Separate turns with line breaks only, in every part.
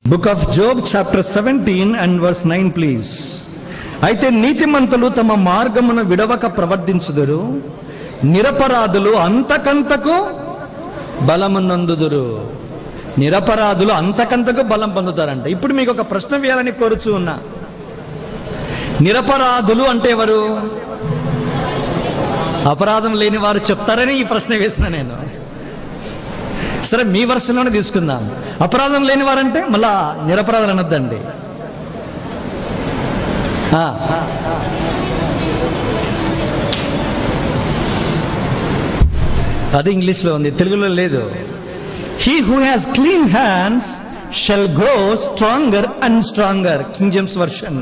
Book of Job chapter seventeen and verse nine please అయితే నీతిమంతులు తమ మార్గమును విడవక ప్రవర్తించుదురు నిరపరాధులు అంతకంతకు బలమునందుదురు నిరపరాధులు అంతకంతకు బలం పొందుతారంట ఇప్పుడు మీకు ఒక ప్రశ్న వేయాలని కోరుచు ఉన్నా నిరపరాధులు అంటే ఎవరు అపరాధం లేని వారు చెప్తారని ఈ ప్రశ్న వేసిన నేను సరే మీ వర్షంలోనే తీసుకుందాం అపరాధం లేని వారంటే మళ్ళా నిరపరాధులు అనొద్దండి ఆ. అది ఇంగ్లీష్లో ఉంది తెలుగులో లేదు he who has clean hands shall grow stronger and stronger King James version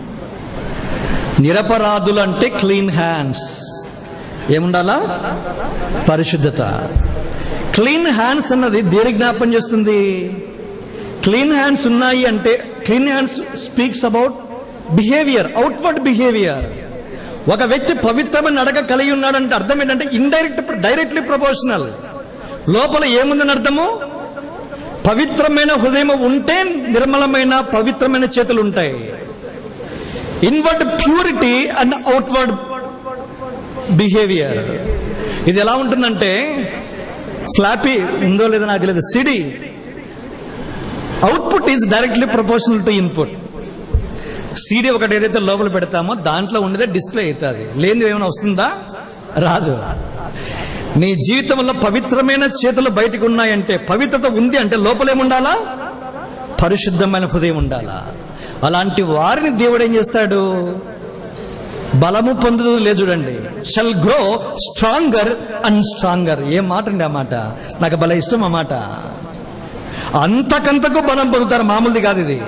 నిరపరాధులు అంటే క్లీన్ హ్యాండ్స్ ఏముండాలా పరిశుద్ధత క్లీన్ హ్యాండ్స్ అన్నది దేని జ్ఞాపం చేస్తుంది క్లీన్ హ్యాండ్స్ ఉన్నాయి అంటే clean hands speaks about behaviour outward behaviour ఒక వ్యక్తి పవిత్రమైన నడక కలిగి ఉన్నాడంటే అర్థం ఏంటంటే ఇండైరెక్ట్ డైరెక్ట్లీ ప్రపోర్షనల్ లోపల ఏముందని అర్థము పవిత్రమైన హృదయం ఉంటే నిర్మలమైన పవిత్రమైన చేతులు ఉంటాయి inward purity and outward behaviour ఇది ఎలా ఉంటుందంటే ఫ్లాపీ ఉందో లేదో నాకు తెలియదు CD output is directly proportional to input CD ఒకటి ఏదైతే లోపల పెడతామో దాంట్లో ఉండేదే డిస్ప్లే అవుతుంది లేనిది ఏమైనా వస్తుందా రాదు నీ జీవితంలో పవిత్రమైన చేతులు బయటకు ఉన్నాయంటే పవిత్రత ఉంది అంటే లోపల ఏముండాలా పరిశుద్ధమైన హృదయం ఉండాలా అలాంటి వారిని దేవుడు ఏం చేస్తాడు బలము పొందుదు లేదు చూడండి shall grow stronger and stronger ఏం మాట అండి ఆ మాట నాకు బల ఇష్టం ఆ మాట అంతకంతకు బలం పొందుతారు మామూలుది కాదు ఇది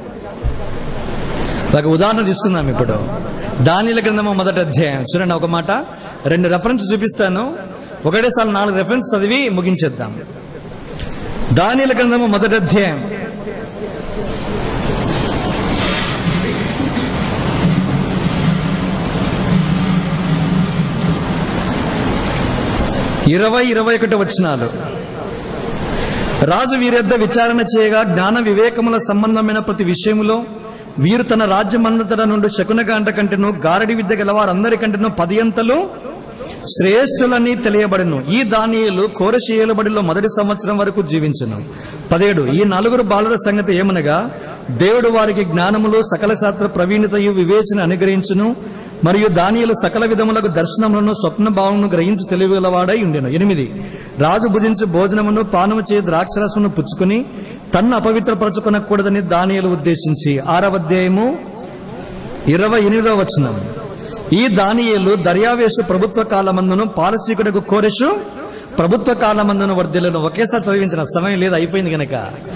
ఒక ఉదాహరణ తీసుకుందాం ఇప్పుడు దానిల గ్రంథము మొదటి అధ్యాయం చూడండి ఒక మాట రెండు రెఫరెన్స్ చూపిస్తాను ఒకటేసారి నాలుగు రెఫరెన్స్ చదివి ముగించేద్దాం దానిల గ్రంథము మొదటి అధ్యాయం ఇరవై ఇరవై ఒకటి వచనాలు రాజు వీరెద్ద విచారణ చేయగా జ్ఞాన వివేకముల సంబంధమైన ప్రతి విషయములో వీరు తన రాజ్యమంతట నుండి శకునగాంట కంటేను గారడి విద్య గల వారందరికంటేను పదియంతలు శ్రేష్ఠులని తెలియబడిను ఈ దానియులు కోరశీయలబడిలో మొదటి సంవత్సరం వరకు జీవించను పదేడు ఈ నలుగురు బాలుర సంగతి ఏమనగా దేవుడు వారికి జ్ఞానములు సకల శాస్త్ర ప్రవీణతయు వివేచన అనుగ్రహించును మరియు దానియులు సకల విధములకు దర్శనములను స్వప్న భావమును గ్రహించి తెలివిగలవాడై ఉండెను ఎనిమిది రాజు భుజించు భోజనమును పానము చే ద్రాక్షరసమును పుచ్చుకుని తన్ను అపవిత్రపరచుకొనకూడదని దానియులు ఉద్దేశించి ఆరవ అధ్యాయము ఇరవై ఎనిమిదవ వచనం ఈ దానియేలు దర్యావేశు ప్రభుత్వ కాలమందును పారసీకుడకు కోరెషు ప్రభుత్వ కాలమందును వర్ధిల్లను ఒకేసారి చదివించిన సమయం లేదు అయిపోయింది గనక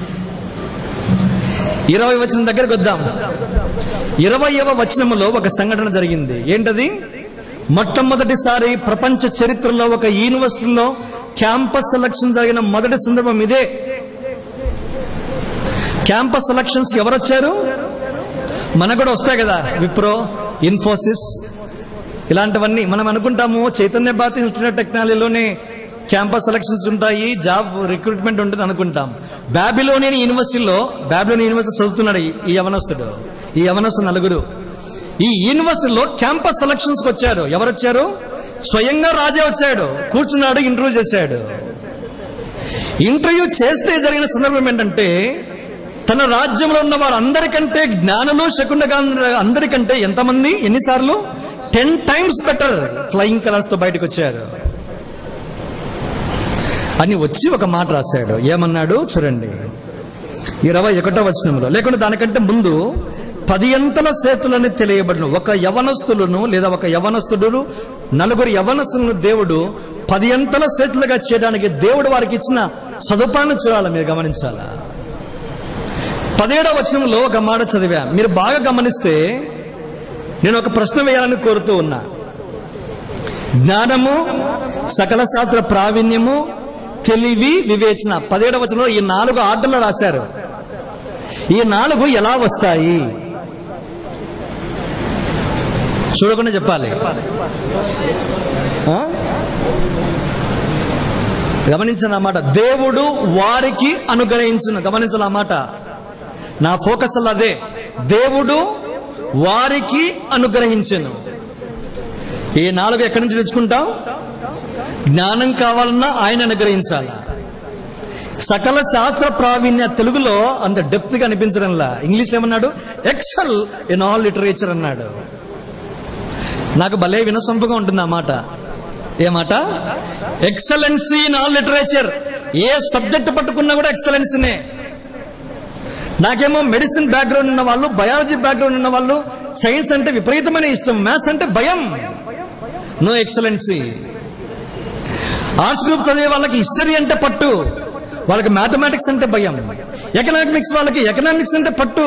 ఇరవై వచనం దగ్గరకు వద్దాం ఇరవైవ వచనములో ఒక సంఘటన జరిగింది ఏంటది మొట్టమొదటిసారి ప్రపంచ చరిత్రలో ఒక యూనివర్సిటీలో క్యాంపస్ సెలక్షన్ జరిగిన మొదటి సందర్భం ఇదే క్యాంపస్ సెలక్షన్స్ ఎవరు వచ్చారు మనకు కూడా వస్తాయి కదా విప్రో ఇన్ఫోసిస్ ఇలాంటివన్నీ మనం అనుకుంటాము చైతన్య భారతి ఇన్స్టిట్యూట్ ఆఫ్ టెక్నాలజీలోనే క్యాంపస్ సెలక్షన్స్ ఉంటాయి జాబ్ రిక్రూట్మెంట్ ఉంటుంది అనుకుంటాం బాబిలోనియన్ యూనివర్సిటీలో బాబిలోని యూనివర్సిటీ చదువుతున్నాడు ఈ- ఈ యవనస్తుడు ఈ యవనస్తు నలుగురు ఈ యూనివర్సిటీలో క్యాంపస్ సెలక్షన్స్ వచ్చారు ఎవరు వచ్చారు స్వయంగా రాజే వచ్చాడు కూర్చున్నాడు ఇంటర్వ్యూ చేశాడు ఇంటర్వ్యూ చేస్తే జరిగిన సందర్భం ఏంటంటే తన రాజ్యంలో ఉన్న వారందరికంటే జ్ఞానులు శకుండగా అందరికంటే ఎంతమంది ఎన్నిసార్లు ten times better flying colours తో బయటకు వచ్చారు అని వచ్చి ఒక మాట రాశాడు ఏమన్నాడు చూడండి ఇరవై ఒకటో వచనంలో లేకుంటే దానికంటే ముందు పది అంతల సేతులని తెలియబడిన ఒక యవనస్తులను లేదా ఒక యవనస్తుడు నలుగురు యవనస్తులను దేవుడు పది అంతల సేతులుగా చేయడానికి దేవుడు వారికి ఇచ్చిన సదుపాయాన్ని చూడాలి మీరు గమనించాలా పదిహేడవ వచనంలో ఒక మాట చదివా మీరు బాగా గమనిస్తే నేను ఒక ప్రశ్న వేయాలని కోరుతూ ఉన్నా జ్ఞానము సకల శాస్త్ర ప్రావీణ్యము తెలివి వివేచన పదిహేడవ వచనంలో ఈ నాలుగు ఆటలు రాశారు ఈ నాలుగు ఎలా వస్తాయి చూడకుండా చెప్పాలి ఆ? గమనించిన మాట దేవుడు వారికి అనుగ్రహించును గమనించాల మాట నా ఫోకస్ అలా అదే దేవుడు వారికి అనుగ్రహించను ఈ నాలుగు ఎక్కడి నుంచి తెచ్చుకుంటాం జ్ఞానం కావాలన్నా ఆయన అనుగ్రహించాలి సకల శాస్త్ర ప్రావీణ్య తెలుగులో అంత డెప్త్ గా అనిపించడంలా ఇంగ్లీష్ ఏమన్నాడు ఎక్సెల్ ఇన్ ఆల్ లిటరేచర్ అన్నాడు నాకు భలే వినసొంపుగా ఉంటుంది ఆ మాట ఏ మాట ఎక్సలెన్సీ ఇన్ ఆల్ లిటరేచర్ ఏ సబ్జెక్ట్ పట్టుకున్నా కూడా ఎక్సలెన్సీనే నాకేమో మెడిసిన్ బ్యాక్గ్రౌండ్ ఉన్న వాళ్ళు బయాలజీ బ్యాక్గ్రౌండ్ ఉన్న వాళ్ళు సైన్స్ అంటే విపరీతమైన ఇష్టం మ్యాథ్స్ అంటే భయం నో ఎక్సలెన్సీ ఆర్ట్స్ గ్రూప్ చదివే వాళ్ళకి హిస్టరీ అంటే పట్టు వాళ్ళకి మ్యాథమెటిక్స్ అంటే భయం ఎకనామిక్స్ వాళ్ళకి ఎకనామిక్స్ అంటే పట్టు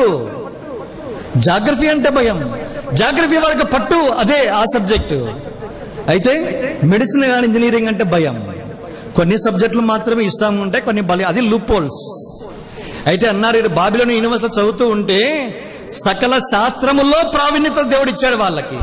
జాగ్రఫీ అంటే భయం జాగ్రఫీ వాళ్ళకి పట్టు అదే ఆ సబ్జెక్టు అయితే మెడిసిన్ కానీ ఇంజనీరింగ్ అంటే భయం కొన్ని సబ్జెక్టులు మాత్రమే ఇష్టం ఉంటాయి కొన్ని బలి అది లూపోల్స్ అయితే అన్నారు ఈడు బాబిలోని యూనివర్సిటీ చదువుతూ ఉంటే సకల శాస్త్రముల్లో ప్రావీణ్యత దేవుడు ఇచ్చాడు వాళ్ళకి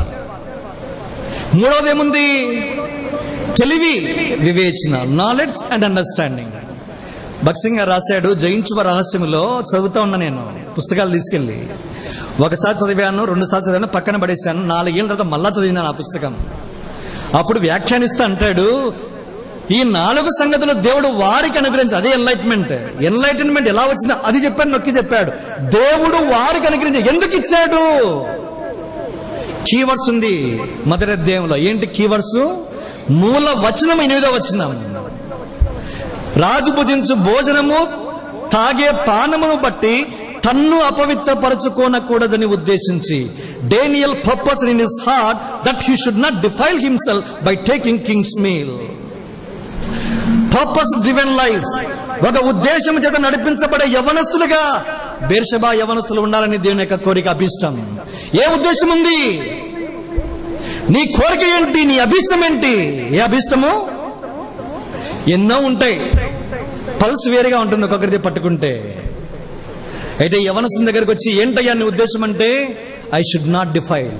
మూడవది ఏముంది తెలివి వివేచన నాలెడ్జ్ అండ్ అండర్స్టాండింగ్ భక్సింగ్ గారు రాశాడు జయించువ రహస్యములో చదువుతా ఉన్నా నేను పుస్తకాలు తీసుకెళ్లి ఒకసారి చదివాను రెండు సార్లు చదివాను పక్కన పడేశాను నాలుగేళ్ళ తర్వాత మళ్ళా చదివినాను ఆ పుస్తకం అప్పుడు వ్యాఖ్యానిస్తూ అంటాడు ఈ నాలుగు సంగతులు దేవుడు వారికి అనుగ్రహించి అదే ఎన్లైట్మెంట్ ఎన్లైటన్మెంట్ ఎలా వచ్చిందో అది చెప్పాడు నొక్కి చెప్పాడు దేవుడు వారికి అనుగ్రహించి ఎందుకు ఇచ్చాడు కీవర్డ్స్ ఉంది మొదటి అధ్యాయంలో ఏంటి కీవర్డ్స్ మూల వచనం ఎనిమిదో వచనం రాజు భుజించు భోజనము తాగే పానమును బట్టి తన్ను అపవిత్రపరచుకోనకూడదని ఉద్దేశించి Daniel purpose in his heart that he should not defile himself by taking king's meal purpose driven life ఒక ఉద్దేశం చేత నడిపించబడే యవనస్తులుగా బేర్షబా యవనస్తులు ఉండాలని దేవుని యొక్క కోరిక అభిష్టం ఏ ఉద్దేశం ఉంది నీ కోరిక ఏంటి నీ అభిష్టం ఏంటి ఏ అభిష్టము ఎన్నో ఉంటాయి పల్స్ వేరుగా ఉంటుంది ఒక్కొక్కరిది పట్టుకుంటే అయితే యవనస్తుని దగ్గరికి వచ్చి ఏంటయ్యా నీ ఉద్దేశం అంటే ఐ షుడ్ నాట్ డిఫైల్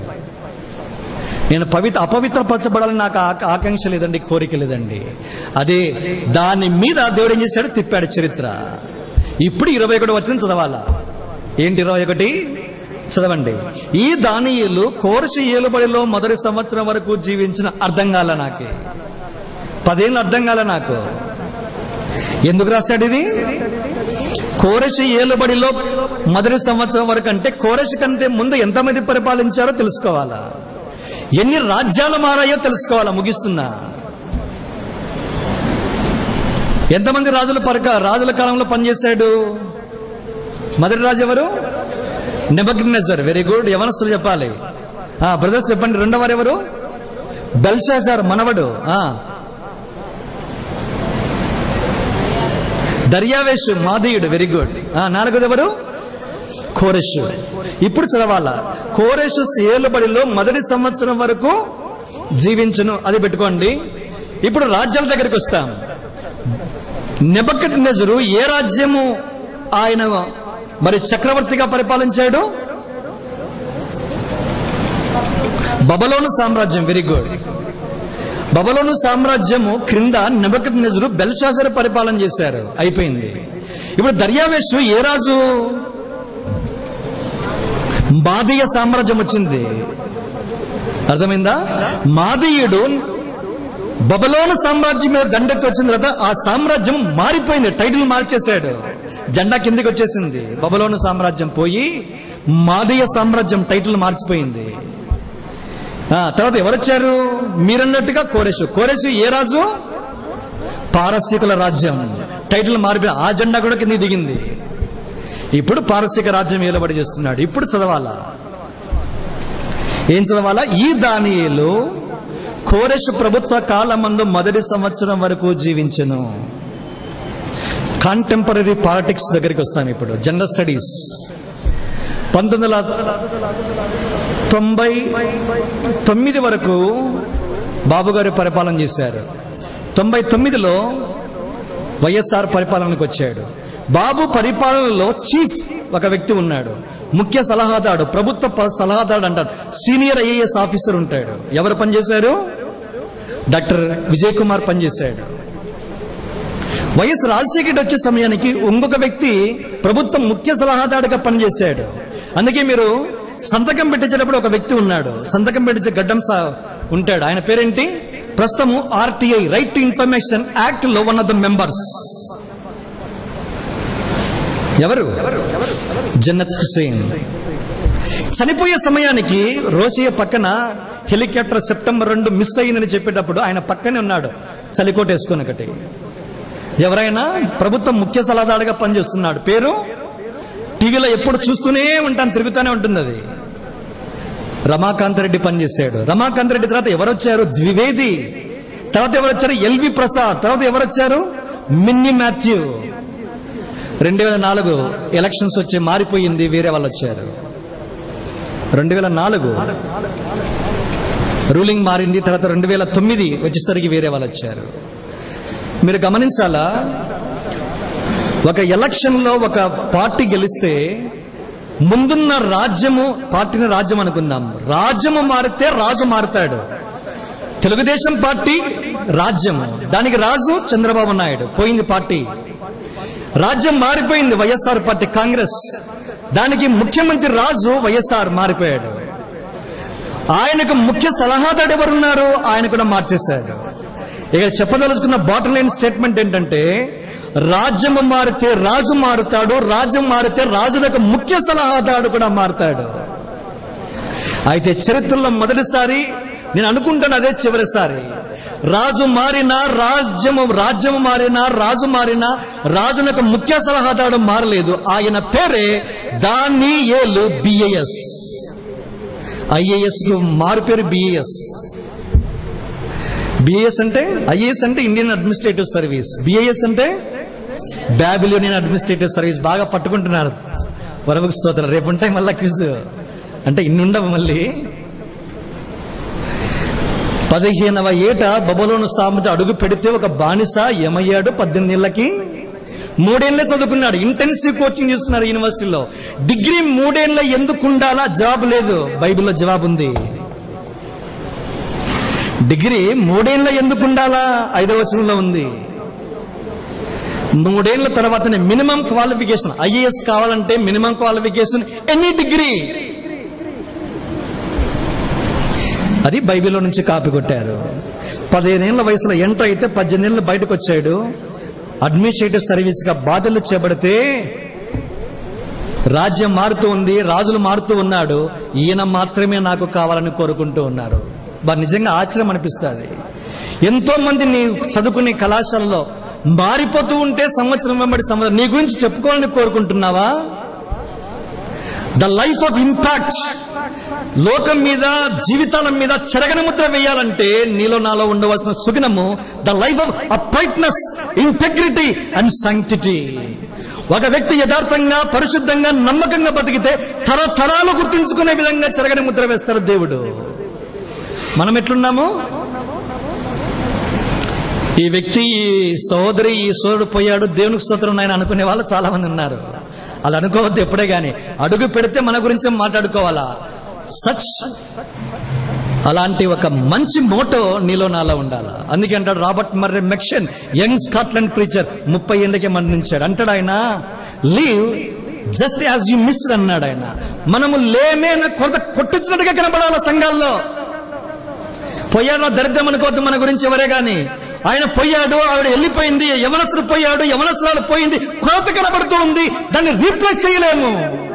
నేను పవిత్ర అపవిత్రపరచబడాలని నాకు ఆ- ఆకాంక్ష లేదండి కోరిక లేదండి అదే దాని మీద దేవుడు ఏం చేశాడు తిప్పాడు చరిత్ర ఇప్పుడు ఇరవై ఒకటి వచ్చిన చదవాలా ఏంటి ఇరవై ఒకటి చదవండి ఈ దానియులు కోరసి ఏలుబడిలో మొదటి సంవత్సరం వరకు జీవించిన అర్థం కాల నాకే పదేళ్ళు అర్థం కాల నాకు ఎందుకు రాశాడు ఇది కోరసి ఏలుబడిలో మొదటి సంవత్సరం వరకు అంటే కోరసి కంటే ముందు ఎంతమంది పరిపాలించారో తెలుసుకోవాలా ఎన్ని రాజ్యాలు మారాయో తెలుసుకోవాలా ముగిస్తున్నా ఎంతమంది రాజుల పరక రాజుల కాలంలో పనిచేశాడు మొదటి రాజు ఎవరు నెబగ్నెజర్ వెరీ గుడ్ యవనస్తులు చెప్పాలి ఆ బ్రదర్స్ చెప్పండి రెండవరు ఎవరు బెల్షాజార్ మనవడు ఆ దర్యావేష్ మాదీయుడు వెరీ గుడ్ ఆ నాలుగోది ఎవరు కోరెషు ఇప్పుడు చదవాలా కోరెషు ఏలుబడిలో మొదటి సంవత్సరం వరకు జీవించును అది పెట్టుకోండి ఇప్పుడు రాజ్యాల దగ్గరికి వస్తాం నెబక్కట్ నెజరు ఏ రాజ్యము ఆయన మరి చక్రవర్తిగా పరిపాలించాడు బబలోను సామ్రాజ్యం వెరీ గుడ్ బబలోను సామ్రాజ్యము క్రింద నెబకత్ నెజరు బెల్షాజర్ పరిపాలన చేశారు అయిపోయింది ఇప్పుడు దర్యావేషు ఏ రాజు మాదీయ సామ్రాజ్యం వచ్చింది అర్థమైందా మాదీయుడు బబలోను సామ్రాజ్యం మీద దండెత్తి వచ్చిన తర్వాత ఆ సామ్రాజ్యం మారిపోయింది టైటిల్ మార్చేశాడు జెండా కిందికి వచ్చేసింది బబలోను సామ్రాజ్యం పోయి మాదీయ సామ్రాజ్యం టైటిల్ మార్చిపోయింది ఆ తర్వాత ఎవరొచ్చారు మీరన్నట్టుగా కోరేసు కోరేసు ఏ రాజు పారసీకుల రాజ్యం టైటిల్ మారిపోయి ఆ జెండా కూడా కింద దిగింది ఇప్పుడు పారసీక రాజ్యం ఏలబడి చేస్తున్నాడు ఇప్పుడు చదవాలా ఏం చదవాలా ఈ దానియేలు కోరెషు ప్రభుత్వ కాలమందు మొదటి సంవత్సరం వరకు జీవించెను కాంటెంపరీ పాలిటిక్స్ దగ్గరికి వస్తాను ఇప్పుడు జనరల్ స్టడీస్ పంతొమ్మిది వందల తొంభై తొమ్మిది వరకు బాబు గారు పరిపాలన చేశారు తొంభై తొమ్మిదిలో వైఎస్ఆర్ పరిపాలనకు వచ్చాడు బాబు పరిపాలనలో చీఫ్ ఒక వ్యక్తి ఉన్నాడు ముఖ్య సలహాదారు ప్రభుత్వ ప- సలహాదారు అంటారు సీనియర్ ఐఏఎస్ ఆఫీసర్ ఉంటాడు ఎవరు పనిచేశారు డాక్టర్ విజయ్ కుమార్ పనిచేశాడు వైఎస్ రాజశేఖర రెడ్డి వచ్చే సమయానికి ఇంకొక వ్యక్తి ప్రభుత్వం ముఖ్య సలహాదారుగా పనిచేశాడు అందుకే మీరు సంతకం పెట్టించేటప్పుడు ఒక వ్యక్తి ఉన్నాడు సంతకం పెట్టించే గడ్డం సా ఉంటాడు ఆయన పేరేంటి ప్రస్తుతము RTI right to information act లో వన్ ఆఫ్ ద మెంబర్స్ ఎవరు జన్నత్ హుసేన్ చనిపోయే సమయానికి రోషయ్య పక్కన హెలికాప్టర్ సెప్టెంబర్ రెండు మిస్ అయిందని చెప్పేటప్పుడు ఆయన పక్కనే ఉన్నాడు చలికోట వేసుకుని ఒకటి ఎవరైనా ప్రభుత్వం ముఖ్య సలహాదారుగా పనిచేస్తున్నాడు పేరు టీవీలో ఎప్పుడు చూస్తూనే ఉంటాను తిరుగుతూనే ఉంటుంది అది రమాకాంత్ రెడ్డి పనిచేశాడు రమాకాంత్ రెడ్డి తర్వాత ఎవరు వచ్చారు ద్వివేది తర్వాత ఎవరు వచ్చారు ఎల్వి ప్రసాద్ తర్వాత ఎవరు వచ్చారు మిన్ని మాథ్యూ రెండు వేల నాలుగు ఎలక్షన్స్ వచ్చి మారిపోయింది వేరే వాళ్ళు వచ్చారు రెండు వేల నాలుగు రూలింగ్ మారింది తర్వాత రెండు వేల తొమ్మిది వచ్చేసరికి వేరే వాళ్ళు వచ్చారు మీరు గమనించాలా ఒక ఎలక్షన్ లో ఒక పార్టీ గెలిస్తే ముందున్న రాజ్యము పార్టీని రాజ్యం అనుకుందాం రాజ్యము మారితే రాజు మారుతాడు తెలుగుదేశం పార్టీ రాజ్యము దానికి రాజు చంద్రబాబు నాయుడు పోయింది పార్టీ రాజ్యం మారిపోయింది వైఎస్ఆర్ పార్టీ కాంగ్రెస్ దానికి ముఖ్యమంత్రి రాజు వైఎస్ఆర్ మారిపోయాడు ఆయనకు ముఖ్య సలహాదారు ఎవరున్నారు ఆయన కూడా మార్చేశాడు ఇక చెప్పదలుచుకున్న బాటం లైన్ స్టేట్మెంట్ ఏంటంటే రాజ్యము మారితే రాజు మారుతాడు రాజ్యం మారితే రాజులకు ముఖ్య సలహాదారు కూడా మారుతాడు అయితే చరిత్రలో మొదటిసారి నేను అనుకుంటాను అదే చివరిసారి రాజు మారినా రాజ్యము రాజ్యము మారినా రాజు మారినా రాజునకు ముఖ్య సలహాదారు మారలేదు ఆయన పేరే దాని ఏలు బిఏఎస్ ఐఏఎస్ కు మారు పేరు బిఏఎస్ బిఏఎస్ అంటే ఐఏఎస్ అంటే ఇండియన్ అడ్మినిస్ట్రేటివ్ సర్వీస్ బిఏఎస్ అంటే బాబిలోనియన్ అడ్మినిస్ట్రేటివ్ సర్వీస్ బాగా పట్టుకుంటున్నారు వరవకు స్తోత్రం రేపు ఉంటాయి మళ్ళా క్విజ్ అంటే ఇన్ని ఉండవు మళ్ళీ పదిహేనవ ఏట బబలోను సామెత అడుగు పెడితే ఒక బానిస ఏమయ్యాడు పద్దెనిమిది ఏళ్ళకి మూడేళ్లే చదువుకున్నాడు ఇంటెన్సివ్ కోచింగ్ చేస్తున్నారు యూనివర్సిటీలో డిగ్రీ మూడేళ్ల ఎందుకు ఉండాలా జాబ్ లేదు బైబిల్లో జవాబు ఉంది డిగ్రీ మూడేళ్ల ఎందుకు ఉండాలా ఐదవ వచనంలో ఉంది మూడేళ్ల తర్వాతనే మినిమం క్వాలిఫికేషన్ ఐఏఎస్ కావాలంటే మినిమం క్వాలిఫికేషన్ ఎనీ డిగ్రీ అది బైబిల్లో నుంచి కాపీ కొట్టారు పదిహేనేళ్ల వయసులో ఎంటర్ అయితే పద్దెనిమిది బయటకు వచ్చాడు అడ్మినిస్ట్రేటివ్ సర్వీస్ గా బాధలు చేపడితే రాజ్యం మారుతూ ఉంది రాజులు మారుతూ ఉన్నాడు ఈయన మాత్రమే నాకు కావాలని కోరుకుంటూ ఉన్నారు బా నిజంగా ఆశ్చర్యం అనిపిస్తుంది ఎంతో మంది నీ చదువుకునే కళాశాలలో మారిపోతూ ఉంటే సంవత్సరం వెంబడి సంవత్సరం నీ గురించి చెప్పుకోవాలని కోరుకుంటున్నావా ద లైఫ్ ఆఫ్ ఇంపాక్ట్ లోకం మీద జీవితాల మీద చెరగని ముద్ర వేయాలంటే నీలో నాలో ఉండవలసిన సుగుణము the life of uprightness integrity and sanctity ఒక వ్యక్తి యథార్థంగా పరిశుద్ధంగా నమ్మకంగా బతికితే తరతరాలు గుర్తుంచుకునే విధంగా చెరగని ముద్ర వేస్తాడు దేవుడు మనం ఎట్లున్నాము ఈ వ్యక్తి ఈ సోదరి ఈ సోదరుడు పోయాడు దేవునికి స్తోత్రం ఆయన అనుకునే వాళ్ళు చాలా మంది ఉన్నారు అలా అనుకోవద్దు ఎప్పుడే గాని అడుగు పెడితే మన గురించి మాట్లాడుకోవాలా సచ్ అలాంటి ఒక మంచి మోటో నీలో నాలో ఉండాలా అందుకే అంటాడు Robert Murray McCheyne young Scotland preacher ముప్పై ఏళ్ళకే మరణించాడు అంటాడు ఆయన live just as you miss అన్నాడు ఆయన మనము లేమే కొరత కొట్టుతున్నట్టుగా కనబడాలి సంఘాల్లో పోయాడు దరిద్రం అనుకోవద్దు మన గురించి ఎవరే గాని ఆయన పోయాడు ఆవిడ వెళ్ళిపోయింది యవనస్తుడు పోయాడు యవనస్తురాలు పోయింది కొరత కనబడుతూ ఉంది దాన్ని రీప్లేస్ చేయలేము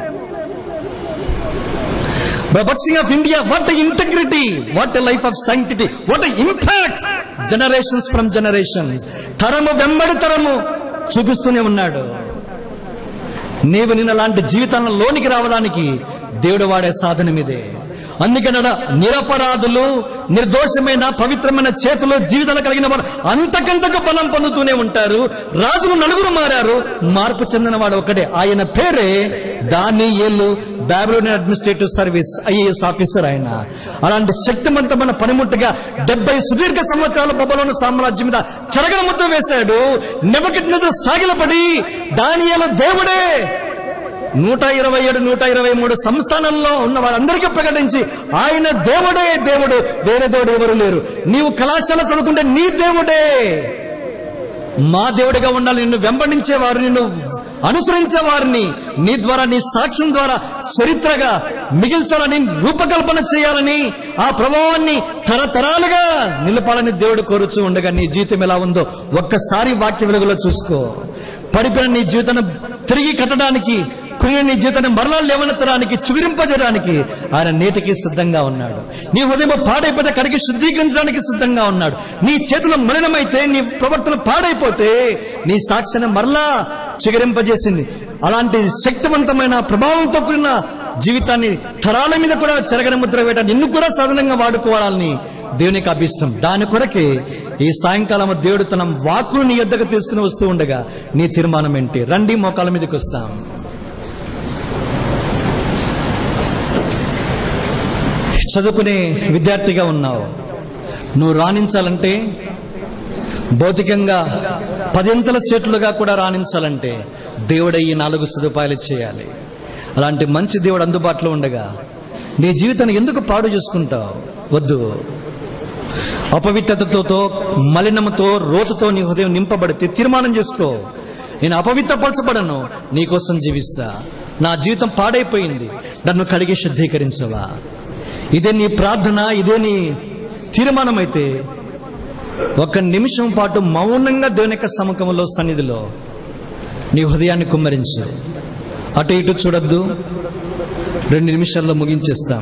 బక్సింగ్ of India what integrity what life of sanctity what impact generations from generation తరము వెంబడి తరము చూపిస్తూనే ఉన్నాడు నీవు నిన్న లాంటి జీవితాలను లోనికి రావడానికి దేవుడు వాడే సాధనం ఇదే అందుకనడ నిరపరాధులు నిర్దోషమైన పవిత్రమైన చేతులు జీవితాలు కలిగిన వారు అంతకంతకు బలం పొందుతూనే ఉంటారు రాజులు నలుగురు మారారు మార్పు చెందిన వాడు ఒకటే ఆయన పేరే దాని ఏళ్ళు Babylonian administrative service IAS officer ఆయన అలాంటి శక్తివంతమైన పనిముట్టుగా డెబ్బై సుదీర్ఘ సంవత్సరాల బొబ్బలోని సామ్రాజ్యం మీద చెరగల ముద్ద వేశాడు నెబకిట్ సాగిలపడి దానియేలు దేవుడే నూట ఇరవై ఏడు నూట ఇరవై మూడు సంస్థానంలో ఉన్న వారందరికీ ప్రకటించి ఆయన దేవుడే దేవుడు వేరే దేవుడు ఎవరు లేరు నీవు కళాశాల చదువుకుంటే నీ దేవుడే మా దేవుడిగా ఉండాలి నిన్ను వెంబడించేవారు నిన్ను అనుసరించే వారిని నీ ద్వారా నీ సాక్ష్యం ద్వారా చరిత్రగా మిగిల్చాలని రూపకల్పన చేయాలని ఆ ప్రభావాన్ని తరతరాలుగా నిలపాలని దేవుడు కోరుచూ ఉండగా నీ జీవితం ఎలా ఉందో ఒక్కసారి వాక్య వెలుగులో చూసుకో పడిపోయిన నీ జీవితాన్ని తిరిగి కట్టడానికి కురిగిన నీ జీవితాన్ని మరలా లేవనెత్తడానికి చుగిరింపజేయడానికి ఆయన నేటికి సిద్ధంగా ఉన్నాడు నీ హృదయం పాడైపోతే కడిగి శుద్ధీకరించడానికి సిద్ధంగా ఉన్నాడు నీ చేతులు మలినమైతే నీ ప్రవర్తన పాడైపోతే నీ సాక్ష్యాన్ని మరలా చిగురింపజేసింది అలాంటి శక్తివంతమైన ప్రభావంతో కూడిన జీవితాన్ని తరాల మీద కూడా చెరగని ముద్ర వేయడం నిన్ను కూడా సాధనంగా వాడుకోవాలని దేవునికి అభిష్టం దాని కొరకే ఈ సాయంకాలం దేవుడు తన వాక్కును నీ యొద్దకు తీసుకుని వస్తూ ఉండగా నీ తీర్మానం ఏంటి రండి మోకాల మీదకి వస్తాం చదువుకునే విద్యార్థిగా ఉన్నావు నువ్వు రాణించాలంటే భౌతికంగా పదింతల స్టేట్లుగా కూడా రాణించాలంటే దేవుడే ఈ నాలుగు సదుపాయాలు చేయాలి అలాంటి మంచి దేవుడు అందుబాటులో ఉండగా నీ జీవితాన్ని ఎందుకు పాడు చేసుకుంటావు వద్దు అపవిత్రతతో మలినముతో రోతుతో నీ హృదయం నింపబడితే తీర్మానం చేసుకో నేను అపవిత్రపరచబడను నీకోసం జీవిస్తా నా జీవితం పాడైపోయింది నన్ను కడిగి శుద్ధీకరించవా ఇదే నీ ప్రార్థన ఇదే నీ తీర్మానం అయితే ఒక నిమిషం పాటు మౌనంగా దేవుని యొక్క సముఖంలో సన్నిధిలో నీ హృదయాన్ని కుమ్మరించు అటు ఇటు చూడొద్దు రెండు నిమిషాల్లో ముగించేస్తాం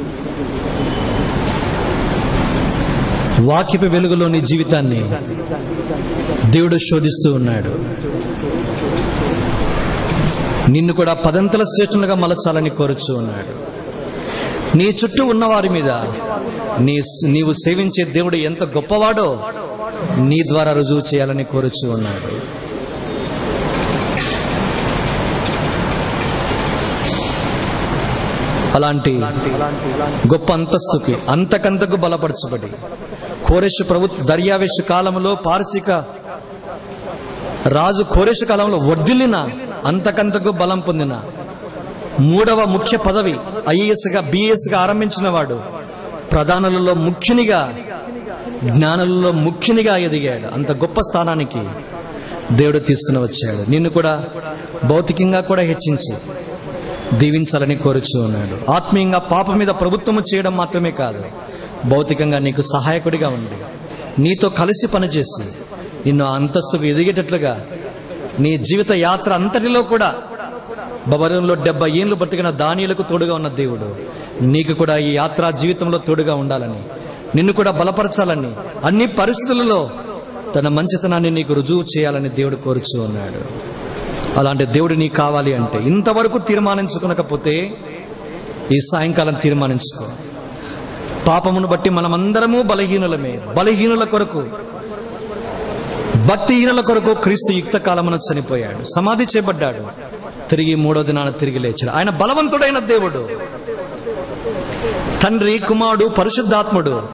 వాక్యపు వెలుగులో నీ జీవితాన్ని దేవుడు శోధిస్తూ ఉన్నాడు నిన్ను కూడా పదంతల శ్రేష్ఠులుగా మలచాలని కోరుచూ ఉన్నాడు నీ చుట్టూ ఉన్న వారి మీద నీ నీవు సేవించే దేవుడు ఎంత గొప్పవాడో నీ ద్వారా రుజువు చేయాలని కోరుచూ ఉన్నాడు అలాంటి గొప్ప అంతస్తుకి అంతకంతకు బలపరచబడి కోరేషు ప్రభుత్వ దర్యావేశ కాలంలో పారసిక రాజు కోరేష కాలంలో వర్ధిల్లిన అంతకంతకు బలం పొందిన మూడవ ముఖ్య పదవి ఐఏఎస్గా బిఏఎస్గా ఆరంభించిన వాడు ప్రధానులలో ముఖ్యునిగా జ్ఞానులలో ముఖ్యునిగా ఎదిగాడు అంత గొప్ప స్థానానికి దేవుడు తీసుకుని వచ్చాడు నిన్ను కూడా భౌతికంగా కూడా హెచ్చించి దీవించాలని కోరుచూ ఉన్నాడు ఆత్మీయంగా పాప మీద ప్రభుత్వము చేయడం మాత్రమే కాదు భౌతికంగా నీకు సహాయకుడిగా ఉండి నీతో కలిసి పనిచేసి నిన్ను ఆ అంతస్తుకు ఎదిగేటట్లుగా నీ జీవిత యాత్ర అంతటిలో కూడా బబరంలో డెబ్బై ఏళ్ళు పట్టుకున్న దానిలకు తోడుగా ఉన్న దేవుడు నీకు కూడా ఈ యాత్రా జీవితంలో తోడుగా ఉండాలని నిన్ను కూడా బలపరచాలని అన్ని పరిస్థితులలో తన మంచితనాన్ని నీకు రుజువు చేయాలని దేవుడు కోరుచూ ఉన్నాడు అలాంటి దేవుడు నీకు కావాలి అంటే ఇంతవరకు తీర్మానించుకునకపోతే ఈ సాయంకాలం తీర్మానించుకో పాపమును బట్టి మనమందరము బలహీనులమే బలహీనుల కొరకు భక్తిహీనుల కొరకు క్రీస్తు యుక్త కాలమున చనిపోయాడు సమాధి చేయబడ్డాడు తిరిగి మూడో దినాన తిరిగి లేచాడు ఆయన బలవంతుడైన దేవుడు తండ్రి కుమారుడు పరిశుద్ధాత్ముడు